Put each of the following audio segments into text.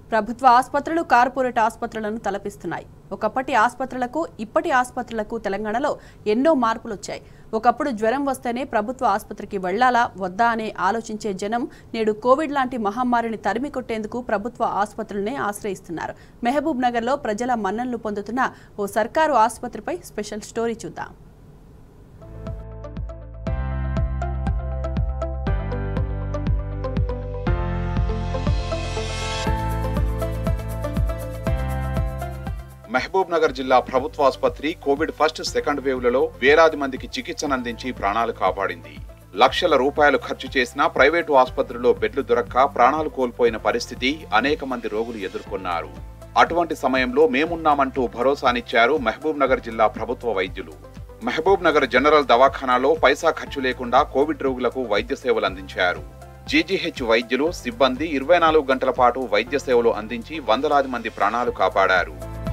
ప్రభుత్వ ఆసుపత్రులు కార్పొరేట్ ఆసుపత్రులను తలపిస్తున్నాయి ఒకప్పటి ఆసుపత్రులకు ఇప్పటి ఆసుపత్రులకు తెలంగాణలో ఎన్నో మార్పులు వచ్చాయి ఒకప్పుడు జ్వరం వస్తేనే ప్రభుత్వ ఆసుపత్రికి వెళ్లాలా వద్దా అనే ఆలోచించే జనం నేడు కోవిడ్ లాంటి మహమ్మారిని తరిమి కొట్టేందుకు ప్రభుత్వ ఆసుపత్రులనే ఆశ్రయిస్తున్నారు మెహబూబ్ నగర్లో ప్రజల మన్ననలు పొందుతున్న ఓ సర్కారు ఆసుపత్రిపై స్పెషల్ స్టోరీ చూద్దాం మహబూబ్ నగర్ జిల్లా ప్రభుత్వ ఆసుపత్రి కోవిడ్ ఫస్ట్ సెకండ్ వేవ్లలో వేలాది మందికి చికిత్సనందించి ప్రాణాలు కాపాడింది లక్షల రూపాయలు ఖర్చు చేసిన ప్రైవేటు ఆసుపత్రిలో బెడ్లు దొరక్క ప్రాణాలు కోల్పోయిన పరిస్థితి అనేక మంది రోగులు ఎదుర్కొన్నారు అటువంటి సమయంలో మేమున్నామంటూ భరోసానిచ్చారు మహబూబ్ నగర్ జిల్లా ప్రభుత్వ వైద్యులు మహబూబ్ నగర్ జనరల్ దవాఖానాలో పైసా ఖర్చు లేకుండా కోవిడ్ రోగులకు వైద్య సేవలు అందించారు జీజీహెచ్ వైద్యులు సిబ్బంది ఇరవై నాలుగు గంటల పాటు వైద్య సేవలు అందించి వందలాది మంది ప్రాణాలు కాపాడారు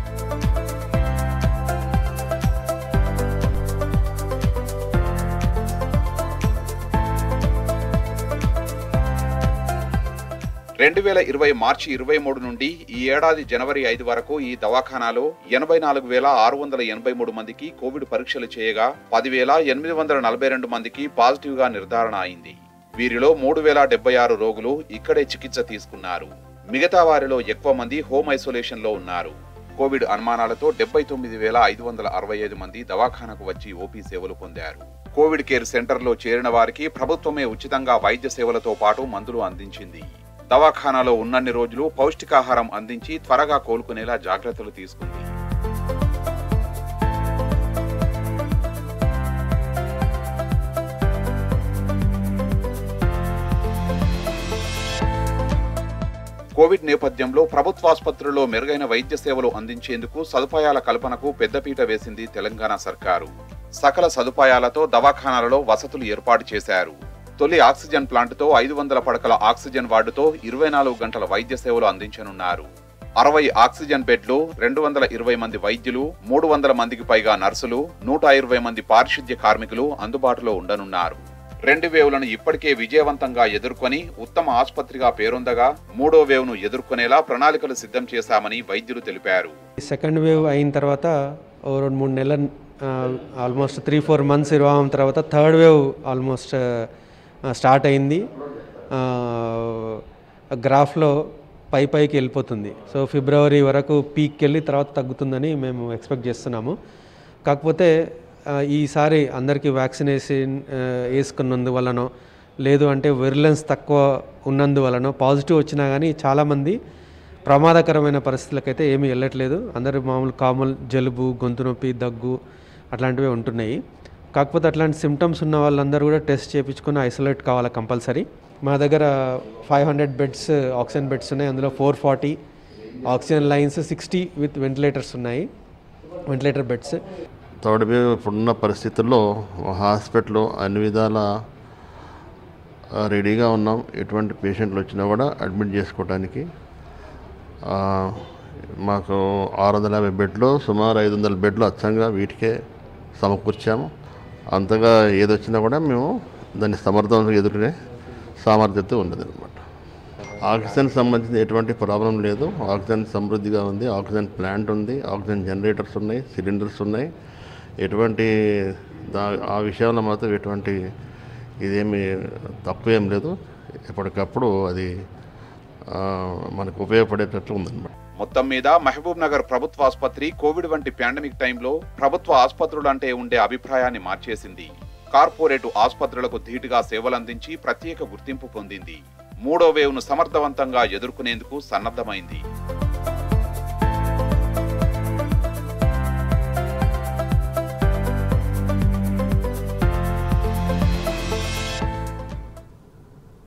రెండు వేల ఇరవై మార్చి ఇరవై మూడు నుండి ఈ ఏడాది జనవరి ఐదు వరకు ఈ దవాఖానాలో ఎనభై నాలుగు వేల ఆరు వందల ఎనభై మూడు మందికి కోవిడ్ పరీక్షలు చేయగా పదివేల ఎనిమిది వందల నలభై రెండు మందికి పాజిటివ్ గా నిర్ధారణ అయింది వీరిలో మూడు వేల డెబ్బై ఆరు రోగులు ఇక్కడే చికిత్స తీసుకున్నారు మిగతా వారిలో ఎక్కువ మంది హోమ్ ఐసోలేషన్ లో ఉన్నారు కోవిడ్ అనుమానాలతో డెబ్బై తొమ్మిది వేల ఐదు వందల అరవై ఐదు మంది దవాఖానకు వచ్చి ఓపీ సేవలు పొందారు కోవిడ్ కేర్ సెంటర్లో చేరిన వారికి ప్రభుత్వమే ఉచితంగా వైద్య సేవలతో పాటు మందులు అందించింది దవాఖానాలో ఉన్నన్ని రోజులు పౌష్టికాహారం అందించి త్వరగా కోలుకునేలా జాగ్రత్తలు తీసుకుంది కోవిడ్ నేపథ్యంలో ప్రభుత్వాసుపత్రుల్లో మెరుగైన వైద్య సేవలు అందించేందుకు సదుపాయాల కల్పనకు పెద్దపీట వేసింది తెలంగాణ సర్కారు సకల సదుపాయాలతో దవాఖానాలలో వసతులు ఏర్పాటు చేశారు తొలి ఆక్సిజన్ ప్లాంట్తో ఐదు వందల పడకల ఆక్సిజన్ వార్డుతో ఇరవై నాలుగు గంటల వైద్య సేవలు అందించనున్నారు అరవై ఆక్సిజన్ బెడ్లు రెండు వందల ఇరవై మంది వైద్యులు మూడు వందల మందికి పైగా నర్సులు నూట ఇరవై మంది పారిశుద్ధ్య కార్మికులు అందుబాటులో ఉండనున్నారు రెండు వేవులను ఇప్పటికే విజయవంతంగా ఎదుర్కొని ఉత్తమ ఆసుపత్రిగా పేరొందగా మూడో వేవ్ను ఎదుర్కొనేలా ప్రణాళికలు సిద్ధం చేశామని వైద్యులు తెలిపారు సెకండ్ వేవ్ అయిన తర్వాత ఓ రెండు మూడు నెలల ఆల్మోస్ట్ త్రీ ఫోర్ మంత్స్ ఇరవై తర్వాత థర్డ్ వేవ్ ఆల్మోస్ట్ స్టార్ట్ అయింది గ్రాఫ్లో పై పైకి వెళ్ళిపోతుంది సో ఫిబ్రవరి వరకు పీక్కి వెళ్ళి తర్వాత తగ్గుతుందని మేము ఎక్స్పెక్ట్ చేస్తున్నాము కాకపోతే ఆ, ఈసారి అందరికీ వ్యాక్సినేషన్ ఆ, వేసుకున్నందువలనో లేదు అంటే వెరిలెన్స్ తక్కువ ఉన్నందువలనో పాజిటివ్ వచ్చినా కానీ చాలామంది ప్రమాదకరమైన పరిస్థితులకైతే ఏమీ వెళ్ళట్లేదు అందరూ మామూలు కామన్ జలుబు గొంతు నొప్పి దగ్గు అట్లాంటివే ఉంటున్నాయి కాకపోతే అట్లాంటి సిమ్టమ్స్ ఉన్న వాళ్ళందరూ కూడా టెస్ట్ చేయించుకుని ఐసోలేట్ కావాలి కంపల్సరీ మా దగ్గర five hundred beds oxygen beds ఉన్నాయి అందులో four forty oxygen lines sixty with ventilators ఉన్నాయి వెంటిలేటర్ బెడ్స్ థర్డ్ వేవ్ ఇప్పుడున్న పరిస్థితుల్లో హాస్పిటల్ అన్ని విధాల ఆ, రెడీగా ఉన్నాం ఎటువంటి పేషెంట్లు వచ్చినా కూడా అడ్మిట్ చేసుకోవడానికి ఆ, మాకు ఆరు వందల యాభై బెడ్లు సుమారు ఐదు వందల బెడ్లు అచ్చంగా వీటికే సమకూర్చాము అంతగా ఏదొచ్చినా కూడా మేము దాన్ని సమర్థవంతంగా ఎదుర్కొనే సామర్థ్యత ఉన్నది అనమాట ఆక్సిజన్ సంబంధించిన ఎటువంటి ప్రాబ్లం లేదు ఆక్సిజన్ సమృద్ధిగా ఉంది ఆక్సిజన్ ప్లాంట్ ఉంది ఆక్సిజన్ జనరేటర్స్ ఉన్నాయి సిలిండర్స్ ఉన్నాయి ఎటువంటి దా ఆ విషయంలో మాత్రం ఎటువంటి ఇదేమి తక్కువ ఏం లేదు ఎప్పటికప్పుడు అది ఆ, మనకు ఉపయోగపడేటట్లు ఉందన్నమాట మొత్తం మీద మహబూబ్ నగర్ ప్రభుత్వ ఆసుపత్రి కోవిడ్ వంటి పాండమిక్ టైంలో ప్రభుత్వ ఆసుపత్రులు అంటే ఉండే అభిప్రాయాన్ని మార్చేసింది కార్పొరేటు ఆసుపత్రులకు ధీటుగా సేవలందించి ప్రత్యేక గుర్తింపు పొందింది మూడో వేవ్ను సమర్థవంతంగా ఎదుర్కొనేందుకు సన్నద్ధమైంది